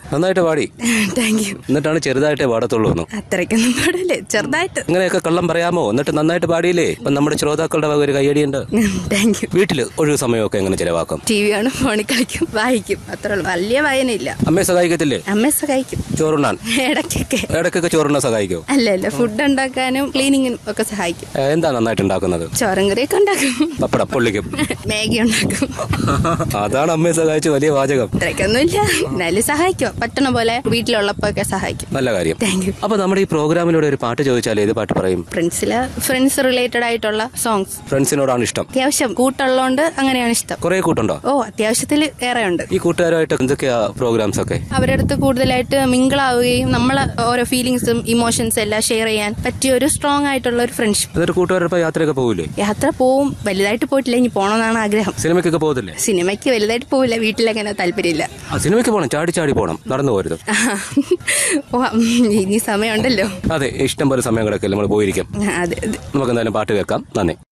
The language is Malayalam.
നന്നായിട്ട് പാടി താങ്ക് യു എന്നിട്ടാണ് ചെറുതായിട്ടേ പാടത്തുള്ളൂ എന്ന് അത്രയ്ക്കൊന്നും പാടില്ലേ ചെറുതായിട്ട് ഇങ്ങനെയൊക്കെ കള്ളം പറയാമോ എന്നിട്ട് നന്നായിട്ട് പാടിയില്ലേ ഇപ്പൊ നമ്മുടെ ശ്രോതാക്കളുടെ വക ഒരു കയ്യടിയുണ്ട് താങ്ക് യു വീട്ടില് ഒഴിവ് സമയമൊക്കെ എങ്ങനെ ചെലവാക്കും ടി വി ആണ് ഫോണിൽ കളിക്കും വായിക്കും അത്രേ ഉള്ളൂ വലിയ വായനയില്ല അമ്മയെ സഹായിക്കത്തില്ലേ അമ്മയെ സഹായിക്കും ചോറുണ്ണാൻ ഇടയ്ക്കൊക്കെ ഇടയ്ക്കൊക്കെ ചോറുണ്ണാൻ സഹായിക്കോ അല്ല അല്ല ഫുഡ് ഉണ്ടാക്കാനും ക്ലീനിങ്ങിനും ഒക്കെ സഹായിക്കും ഏ, എന്താ നന്നായിട്ട് ഉണ്ടാക്കുന്നത് ചോറും കറിയൊക്കെ ഉണ്ടാക്കും പപ്പടം പൊള്ളിക്കും മാഗി ഉണ്ടാക്കും അതാണ് അമ്മയെ സഹായിച്ച് വലിയ വാചകം അത്രയ്ക്കൊന്നുമില്ല എന്നാലും സഹായിക്കും പറ്റണ പോലെ വീട്ടിലുള്ളപ്പോ ഒക്കെ സഹായിക്കും നല്ല കാര്യം താങ്ക് യു അപ്പൊ നമ്മുടെ ഈ പ്രോഗ്രാമിലൂടെ ഒരു പാട്ട് ചോദിച്ചാൽ ഏത് പാട്ട് പറയും ഫ്രണ്ട്സില് ഫ്രണ്ട്സ് റിലേറ്റഡ് ആയിട്ടുള്ള സോങ്സ് ഫ്രണ്ട്സിനോടാണ് ഇഷ്ടം അത്യാവശ്യം കൂട്ടുള്ളതുകൊണ്ട് അങ്ങനെയാണ് ഇഷ്ടം കുറെ കൂട്ടുണ്ടോ ഓ അത്യാവശ്യത്തിൽ ഏറെ ഉണ്ട് ഈ കൂട്ടുകാരുമായിട്ട് എന്തൊക്കെയാ പ്രോഗ്രാംസ് ഒക്കെ അവരുടെ അടുത്ത് കൂടുതലായിട്ട് മിങ്കിളാവുകയും നമ്മളെ ഓരോ ഫീലിങ്സും ഇമോഷൻസ് എല്ലാം ഷെയർ ചെയ്യാൻ പറ്റിയ ഒരു സ്ട്രോങ് ആയിട്ടുള്ള ഒരു ഫ്രണ്ട്ഷിപ്പ് എന്നിട്ട് കൂട്ടുകാരോടൊപ്പം യാത്രയൊക്കെ പോകില്ലേ യാത്ര പോവും വലുതായിട്ട് പോയിട്ടില്ല ഇനി പോകണമെന്നാണ് ആഗ്രഹം സിനിമയ്ക്കൊക്കെ പോകത്തില്ലേ സിനിമയ്ക്ക് വലുതായിട്ട് പോവില്ല വീട്ടിലങ്ങനെ താല്പര്യമില്ല ആ സിനിമയ്ക്ക് പോകണം ചാടി ചാടി പോകണം നടന്നു പോരുത് ഓ ഇനി സമയമുണ്ടല്ലോ അതെ ഇഷ്ടം പോലെ സമയം കിടക്കില്ല നമ്മൾ പോയിരിക്കും അതെ അതെ നമുക്ക് എന്തായാലും പാട്ട് കേൾക്കാം നന്ദി